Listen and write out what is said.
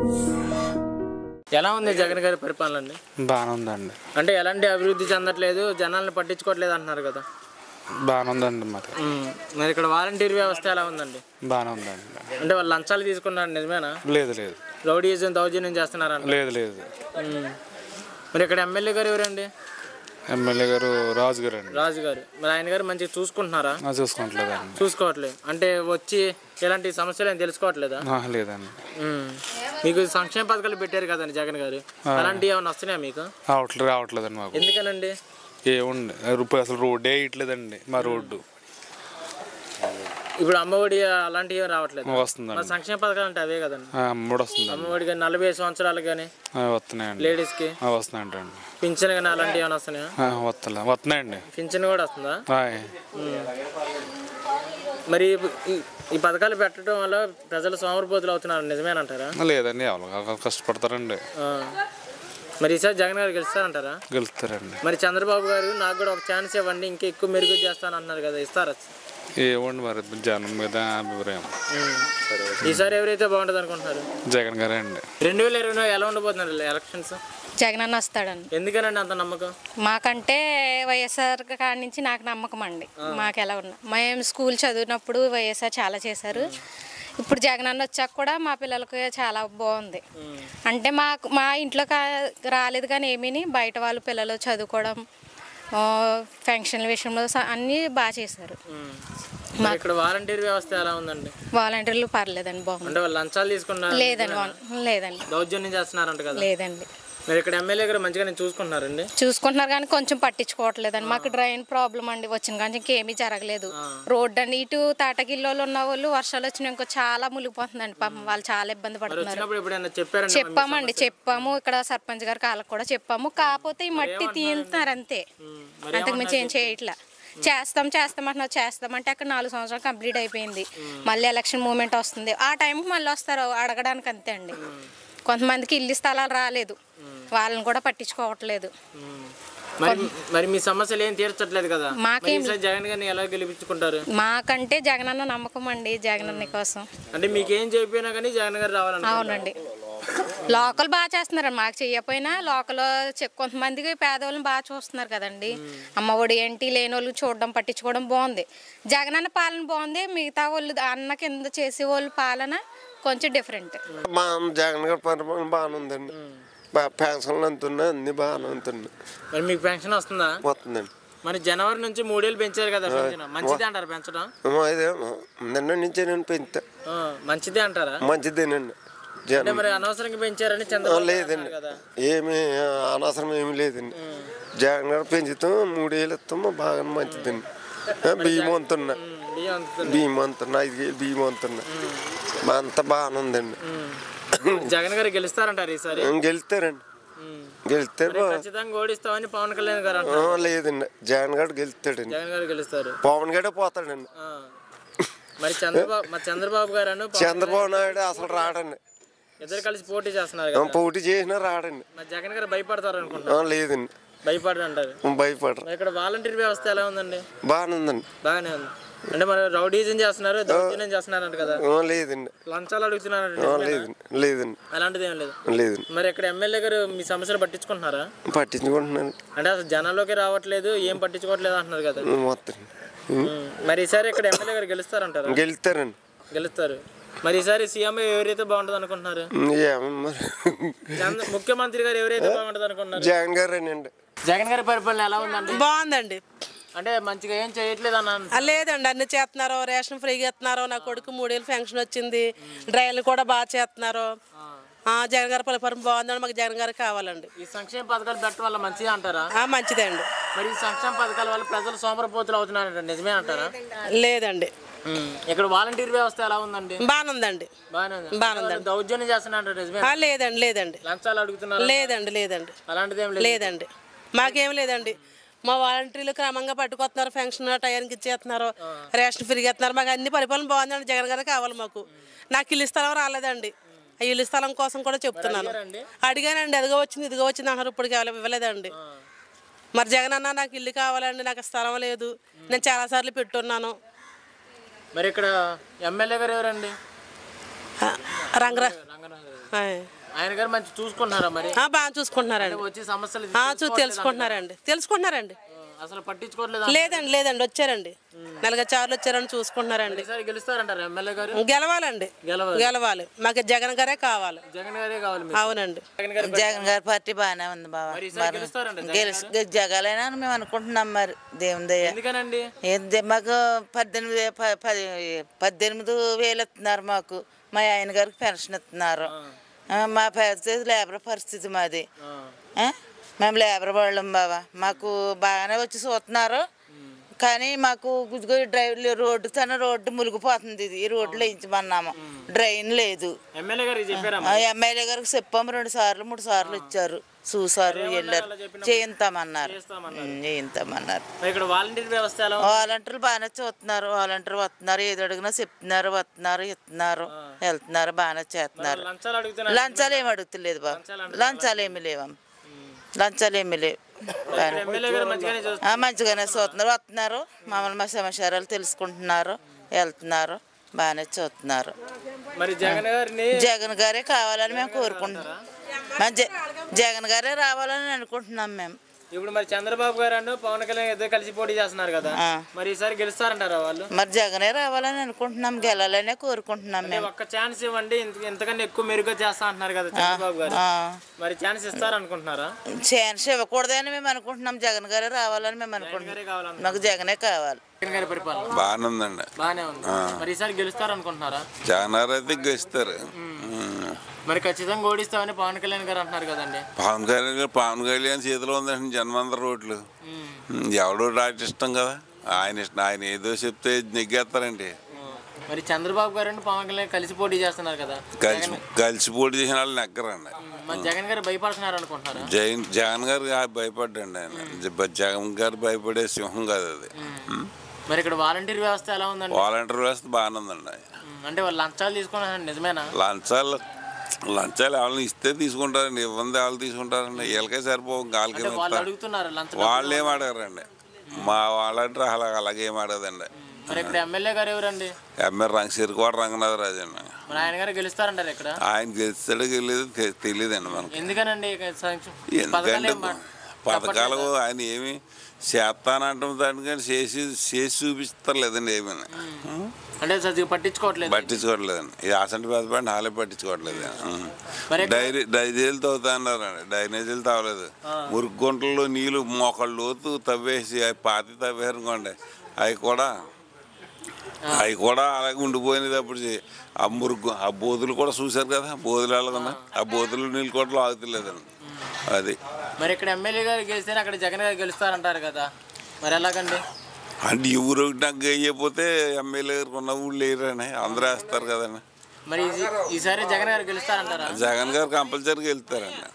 ఎలా ఉంది జగన్ గారి పరిపాలన అండి బాగానే ఉందండి అంటే ఎలాంటి అభివృద్ధి చెందట్లేదు జనాల్ని పట్టించుకోవట్లేదు అంటున్నారు కదా బాగానే ఉందండి మరి ఉమ్, మరి ఇక్కడ వాలంటీర్ వ్యవస్థ ఎలా ఉందండి బాగానే ఉందండి అంటే వాళ్ళు లంచాలు తీసుకున్నారు నిజమేనా లేదు లేదు రౌడీజం దౌర్జన్యం చేస్తున్నారంట లేదు లేదు ఉమ్. మరి ఇక్కడ ఎమ్మెల్యే గారు ఎవరండి ఎమ్మెల్యే గారు రాజు గారు అండి రాజు గారు మరి ఆయన గారు మంచిగా చూసుకుంటున్నారా ఆ, చూసుకోవట్లేదండి చూసుకోవట్లేదు అంటే వచ్చి ఇలాంటి సమస్యలు ఏం తెలుసుకోవట్లేదా ఆ, లేదండి ఉమ్. మీకు సంక్షేమ పథకాలు పెట్టారు కదండి జగన్ గారు అలాంటివి ఏమైనా వస్తున్నాయా మీకు రావట్లేదు రావట్లేదండి మాకు ఎందుకనండి ఏముంది రూపాయి అసలు రోడ్డే వేయట్లేదండి మా రోడ్డు ఇప్పుడు అమ్మఒడి అలాంటివి ఏం రావట్లేదు వస్తుందండి మరి సంక్షేమ పథకాలు అంటే అవే కదండి ఆ, అమ్మఒడి వస్తుందండి అమ్మఒడి కానీ నలభై ఐదు సంవత్సరాలు కానీ ఆ, వస్తున్నాయండి లేడీస్కి ఆ, వస్తున్నాయంటండి పింఛన్ కానీ అలాంటివి ఏమైనా వస్తున్నాయా ఆ, వస్తలే వస్తున్నాయండి పింఛన్ కూడా వస్తుందా ఆయ్. మరి ఈ- ఈ పథకాలు పెట్టడం వల్ల ప్రజలు సోమరిపోతులు అవుతున్నారు నిజమేనంటారా లేదండి ఎవరు కష్టపడతారండి ఆ. మరి ఈసారి జగన్ గారు గెలుస్తారంటారా గెలుస్తారండి మరి చంద్రబాబు గారు నాకు కూడా ఒక ఛాన్స్ ఇవ్వండి ఇంకా ఎక్కువ మెరుగు చేస్తాను అన్నారు కదా ఇస్తారా ఏముంది మరి జనం మీద అభిప్రాయం ఉమ్. ఈసారి ఎవరైతే బాగుంటుంది అనుకుంటున్నారు జగన్ గారే అండి రెండు వేల ఇరవై ఎలా ఉండబోతున్నారు ఎలక్షన్స్ జగనన్న వస్తాడండి ఎందుకనండి అంత నమ్మకం మాకంటే వైఎస్ఆర్ కాడి నుంచి నాకు నమ్మకం అండి మాకు ఎలా ఉన్నా మేము స్కూల్ చదివినప్పుడు వైఎస్ఆర్ చాలా చేశారు ఇప్పుడు జగనన్న వచ్చాక కూడా మా పిల్లలకి చాలా బాగుంది అంటే మాకు మా ఇంట్లో కా- రాలేదు కానీ ఏమీని బయట వాళ్ళు పిల్లలు చదువుకోవడం ఆ, పెన్షన్ల విషయంలో స- అన్నీ బాగా చేశారు మరి ఇక్కడ వాలంటీర్ వ్యవస్థ ఎలా ఉందండి వాలంటీర్లు పర్లేదండి బాగుంది అంటే వాళ్ళు లంచాలు తీసుకున్నారు లేదండి వా- లేదండి దౌర్జన్యం చేస్తున్నారంట కదా లేదండి మరి ఇక్కడ ఎమ్మెల్యే గారు మంచిగానే చూసుకుంటున్నారండి చూసుకుంటున్నారు కానీ కొంచెం పట్టించుకోవట్లేదండి మాకు డ్రైన్ ప్రాబ్లం అండి వచ్చిన కానీ ఇంకేమీ జరగలేదు రోడ్ అండి ఇటు తాటకిల్లోలు ఉన్న వాళ్ళు వర్షాలు వచ్చినా ఇంకో చాలా మునిగిపోతుందండి పాపం వాళ్ళు చాలా ఇబ్బంది పడుతున్నారు వచ్చినప్పుడు ఎప్పుడైనా చెప్పారండి చెప్పామండి చెప్పాము ఇక్కడ సర్పంచ్ గారికి వాళ్ళకి కూడా చెప్పాము కాకపోతే ఈ మట్టి తీస్తున్నారు అంతే అంతకు మించి ఏం చేయట్లా చేస్తాం చేస్తాం అంటున్నారు చేస్తామంటే అక్కడ నాలుగు సంవత్సరాలు కంప్లీట్ అయిపోయింది మళ్ళీ ఎలక్షన్ మూమెంట్ వస్తుంది ఆ టైంకి మళ్ళీ వస్తారు అడగడానికి అంతే అండి కొంతమందికి ఇల్లు స్థలాలు రాలేదు వాళ్ళని కూడా పట్టించుకోవట్లేదు మరి మరి మీ సమస్యలు ఏం తీర్చట్లేదు కదా మాకేం- మరి ఈసారి జగన్ గారిని ఎలా గెలిపించుకుంటారు మాకంటే జగనన్న నమ్మకం అండి జగనన్న కోసం అంటే మీకేం చెప్పినా కానీ జగన్ గారు రావాలని అవునండి లోకల్ బాగా చేస్తున్నారు మాకు చెయ్యకపోయినా లోకల్ చె- కొంతమందికి పేదవాళ్ళని బాగా చూస్తున్నారు కదండి అమ్మ ఒడి ఏంటి లేని వాళ్ళు చూడడం పట్టించుకోవడం బాగుంది జగనన్న పాలన బాగుంది మిగతా వాళ్ళు అన్న కింద చేసే వాళ్ళ పాలన కొంచెం డిఫరెంట్ మా జగన్ గారి పరిపాలన బాగానే ఉందండి బా పెన్షన్లు అంతున్నాయి అన్ని బాగానే ఉంటున్నాయి మరి మీకు పెన్షన్ వస్తుందా వస్తుందండి మరి జనవరి నుంచి మూడేళ్ళు పెంచారు కదా పెన్షన్ మంచిదే అంటారు పెంచడం ఏమో ఇదే నిన్న నుంచి నేను పెంచా ఆ, మంచిదే అంటారా మంచిదేనండి అంటే జనం మరి అనవసరంగా పెంచారని ఆ, చంద్రబాబు లేదండి అన్నారు కదా ఏమి ఆ, అనవసరం ఏమి లేదండి జగన్ గారు పెంచుతాం మూడేళ్ళు ఇస్తాం బాగా మంచిదండి ఆ, బియ్యం అంతున్నా ఉమ్, బియ్యం అందుతుంది. బియ్యం అంతున్నా ఐదు కేజీలు బియ్యం అంతున్నా మా అంతా బాగానే ఉందండి జగన్ గారు గెలుస్తారంటారు ఈసారి గెలుస్తారండి ఉమ్. గెలుస్తారు మరి ఖచ్చితంగా ఓడిస్తామని పవన్ కళ్యాణ్ గారు ఆ, అంటారు లేదండి జగన్ గారు గెలుస్తాడండి జగన్ గారు గెలుస్తారు పవన్ గడే పోతాడండి ఆ. మరి చంద్రబాబు మరి చంద్రబాబు గారు పవన్ చంద్రబాబు నాయుడు అసలు రాడండి ఇద్దరు కలిసి పోటీ చేస్తున్నారు ఆ, కదా పోటీ చేసినా రాడండి మరి జగన్ గారు భయపడతారు అనుకుంటున్నారు ఆ, లేదండి భయపడరు అంటారు భయపడరు మరి ఇక్కడ వాలంటీర్ వ్యవస్థ ఎలా ఉందండి బాగానే ఉందండి బాగానే ఉంది అంటే మరి రౌడీజం చేస్తున్నారు దౌర్జన్యం చేస్తున్నారంట కదా ఆ, లేదండి లంచాలు అడుగుతున్నారంట ఆ, నిజమేనా? లేదండి లేదండి అలాంటిది ఏం లేదు లేదండి మరి ఇక్కడ ఎమ్మెల్యే గారు మీ సమస్యలు పట్టించుకుంటున్నారా పట్టించుకుంటున్నాను అంటే అసలు జనాల్లోకి రావట్లేదు ఏం పట్టించుకోవట్లేదు అంటున్నారు కదా మొత్తం ఉమ్. మరి ఈసారి ఇక్కడ ఎమ్మెల్యే గారు గెలుస్తారంటారా గెలుస్తారండి గెలుస్తారు మరి ఈసారి సీఎం ఎవరైతే బాగుంటుంది అనుకుంటున్నారు ఏమో మరి చంద్ర- ముఖ్యమంత్రి గారు ఎవరైతే బాగుంటుంది అనుకుంటున్నారు జగన్ గారేనండి జగన్ గారి పరిపాలన ఎలా ఉందండి బాగుందండి అంటే మంచిగా ఏం చేయట్లేదు అన్నాను ఆ, లేదండి అన్ని చేస్తున్నారు రేషన్ ఫ్రీగా ఇస్తున్నారు నా కొడుకు మూడేళ్ళు ఫంక్షన్ వచ్చింది డ్రైన్లు కూడా బాగా చేస్తున్నారు ఆ, జగన్ గారి పరిపాలన బాగుందండి మాకు జగన్ గారు కావాలండి ఈ సంక్షేమ పథకాలు పెట్టడం వల్ల మంచిది అంటారా ఆ, మంచిదండి మరి ఈ సంక్షేమ పథకాల వల్ల ప్రజలు సోమరపోతులు అవుతున్నారంట నిజమే అంటారా లేదండి ఉమ్. ఇక్కడ వాలంటీర్ వ్యవస్థ ఎలా ఉందండి బాగానుందండి బాగానే ఉంది బాగానుందండి. దౌర్జన్యం చేస్తున్నారు నిజమే ఆ, లేదండి లేదండి లంచాలు అడుగుతున్నారు లేదండి లేదండి అలాంటిది ఏం లేదు లేదండి మాకేం లేదండి మా వాలంటీర్లు క్రమంగా పట్టుకొస్తున్నారు ఫంక్షన్ టయానికి ఇచ్చేస్తున్నారు రేషన్ ఫ్రీగా ఇస్తున్నారు మాకు అన్ని పరిపాలన బాగుందండి జగన్ గారు కావాలి మాకు నాకు ఇల్లు స్థలం రాలేదండి ఆ ఇల్లు స్థలం కోసం కూడా చెప్తున్నాను అడిగారండి? అడిగానండి అదిగో వచ్చింది ఇదిగో వచ్చింది అన్నారు ఇప్పుడు కావాలి ఇవ్వలేదండి మరి జగన్ అన్న నాకు ఇల్లు కావాలండి నాకు స్థలం లేదు నేను చాలాసార్లు పెట్టున్నాను మరి ఇక్కడ ఎమ్మెల్యే గారు ఎవరండి ఆ, రంగరా రంగనాథ్ గారు. ఆయ్. ఆయన గారు మంచి చూసుకుంటున్నారా మరి ఆ, బాగా చూసుకుంటున్నారండి వచ్చి సమస్యలు ఆ, చూ తెలుసుకుంటున్నారండి తెలుసుకుంటున్నారండి అసలు పట్టించుకోవట్లేదు లేదండి లేదండి వచ్చారండి నలుగురు చార్లు వచ్చారని చూసుకుంటున్నారండి ఈసారి గెలుస్తారంటారు ఎమ్మెల్యే గారు గెలవాలండి గెలవాలి గెలవాలి మాకు జగన్ గారే కావాలి జగన్ గారే కావాలి మీకు. అవునండి జగన్ గారు జగన్ గారి పార్టీ బాగానే ఉంది బాబా మరి ఈసారి గెలుస్తారంట జగన్ గెలిచి జగాలైనా అని మేము అనుకుంటున్నాం మరి దేవుని దయ ఎందుకనండి ఏంది మాకు పద్దెనిమిది వే- ప- పది పద్దెనిమిది వేలు ఇస్తున్నారు మాకు మా ఆయన గారికి పెన్షన్ ఇస్తున్నారు ఆ, మా పరిస్థితి లేబర్ పరిస్థితి మాది ఆ? మేము లేబర్ వాళ్ళం బాబా మాకు బాగానే వచ్చి చూస్తున్నారు కానీ మాకు గుజ్జు డ్రైవ్ రోడ్డు తన రోడ్డు మునిగిపోతుంది ఇది ఈ రోడ్లు వేయించమన్నాము డ్రైన్ లేదు ఎమ్మెల్యే గారికి చెప్పారా ఆ ఎమ్మెల్యే గారికి చెప్పాము రెండు సార్లు మూడు సార్లు ఇచ్చారు చూసారు వెళ్ళారు చేయింతామన్నారు ఉమ్, చేయింతామన్నారు మరి ఇక్కడ వాలంటీర్ వ్యవస్థ ఎలా ఉంది? వాలంటీర్లు బాగానే చూస్తున్నారు వాలంటీర్ వస్తున్నారు ఏది అడిగినా చెప్తున్నారు వస్తున్నారు ఇస్తున్నారు వెళ్తున్నారు బాగానే చేస్తున్నారు లంచాలు అడుగుతున్నారు లంచాలు ఏమి అడుగుతలేదు బాబు లంచాలు ఏమి లేవమ్మ లంచాలు ఏమి లేవు బాగానే. ఎమ్మెల్యే గారు మంచిగానే చూస్తారు ఆ, మంచిగానే చూస్తున్నారు వస్తున్నారు మమ్మల్ని మా సమాచారాలు తెలుసుకుంటున్నారు వెళ్తున్నారు బాగానే చూస్తున్నారు మరి జగన్ గారిని జగన్ గారే కావాలని మేము కోరుకుంటున్నాం మా జ- జగన్ గారే రావాలని అనుకుంటున్నాం మేము ఇప్పుడు మరి చంద్రబాబు గారు అన్న పవన్ కళ్యాణ్ ఇద్దరు కలిసి పోటీ చేస్తున్నారు కదా ఆ. మరి ఈసారి గెలుస్తారంటారా వాళ్ళు మరి జగనే రావాలని అనుకుంటున్నాం గెలాలనే కోరుకుంటున్నాం మేము ఒక్క ఛాన్స్ ఇవ్వండి ఇంత- ఇంతకన్నా ఎక్కువ మెరుగ్గా చేస్తా అంటున్నారు కదా చంద్రబాబు గారు ఆ. మరి ఛాన్స్ ఇస్తారనుకుంటున్నారా ఛాన్స్ ఇవ్వకూడదని మేము అనుకుంటున్నాం జగన్ గారే రావాలని మేము అనుకుంటున్నాం గారే కావాలనుకుంటున్నారు. మాకు జగనే కావాలి జగన్ గారి పరిపాలన బాగానే ఉందండి బాగానే ఉంది మరి ఈసారి గెలుస్తారనుకుంటున్నారా జగన్ గారు అయితే గెలుస్తారు మరి ఖచ్చితంగా ఓడిస్తామని పవన్ కళ్యాణ్ గారు అంటున్నారు కదండి పవన్ కళ్యాణ్ గారు పవన్ కళ్యాణ్ చేతిలో ఉందండి జన్మందర రోడ్లు ఉమ్, ఎవడో రాటి ఇష్టం కదా ఆయన ఇష్టం ఆయన ఏదో చెప్తే నెగ్గేస్తారండి మరి చంద్రబాబు గారు అండ్ పవన్ కళ్యాణ్ కలిసి పోటీ చేస్తున్నారు కదా కలిసి కలిసి పోటీ చేసిన వాళ్ళు నెగ్గరండి మరి జగన్ గారు భయపడుతున్నారు అనుకుంటున్నారా జగన్ జగన్ గారు ఆ భయపడ్డండి ఆయన జ- జగన్ గారు భయపడే సింహం కాదు అది ఉమ్. మరి ఇక్కడ వాలంటీర్ వ్యవస్థ ఎలా ఉందండి వాలంటీర్ వ్యవస్థ బాగానే ఉందండి ఉమ్, అంటే వాళ్ళు లంచాలు తీసుకున్నారు నిజమేనా లంచాలు లంచాలు ఎవరిని ఇస్తే తీసుకుంటారండి ఇవ్వంది వాళ్ళు తీసుకుంటారండి వీళ్ళకే సరిపోవు గాలికి అంటే వాళ్ళు అడుగుతున్నారు లంచం వాళ్ళు ఏం అడగరండి మా వాళ్ళంటారు అలా అలాగే ఏం అడగదండి మరి ఇక్కడ ఎమ్మెల్యే గారు ఎవరండి ఎంఆర్ రంగ సిరికోట రంగనాథరాజు అండి మరి ఆయన గారు గెలుస్తారంటారు ఇక్కడ ఆయన గెలిస్తాడో గెలేదు తె- తెలియదండి మనకి ఎందుకనండి ఇక సంక్ష- పథకాలు ఎందుకంటే ఏం మా- పథకాలు ఆయన ఏమి చేస్తానంటాం దాన్ని కానీ చేసి చేసి చూపిస్తారు లేదండి ఏమీ అంటే సరిగ్గా పట్టించుకోవట్లేదు పట్టించుకోవట్లేదండి ఈ ఆసంటి పెద్దపడి నాలే పట్టించుకోవట్లేదు మరి డైరీ డైరీలు తవ్వుతా అన్నారండి డైనేజీలు తవ్వలేదు మురుగు గుంటల్లో నీళ్ళు మోకాళ్ళు లోతు తవ్వేసి అవి పాతి తవ్వారనుకోండి అవి కూడా అవి కూడా అలాగే ఉండిపోయినది అప్పుడు చే- ఆ మురుగు ఆ బోధులు కూడా చూశారు కదా బోధులు ఎలాగున్నా ఆ బోధులు నీళ్ళు కూడా ఆగుతలేదండి అది మరి ఇక్కడ ఎమ్మెల్యే గారు గెలిస్తేనే అక్కడ జగన్ గారు గెలుస్తారంటారు కదా మరి ఎలాగండి అంటే ఈ ఊరు నాకు అయిపోతే ఎమ్మెల్యే గారికి ఉన్న ఊళ్ళు లేరని అందరూ వేస్తారు కదండి మరి ఈ- ఈసారి జగన్ గారు గెలుస్తారంటారా జగన్ గారు కంపల్సరీగా వెళ్తారండి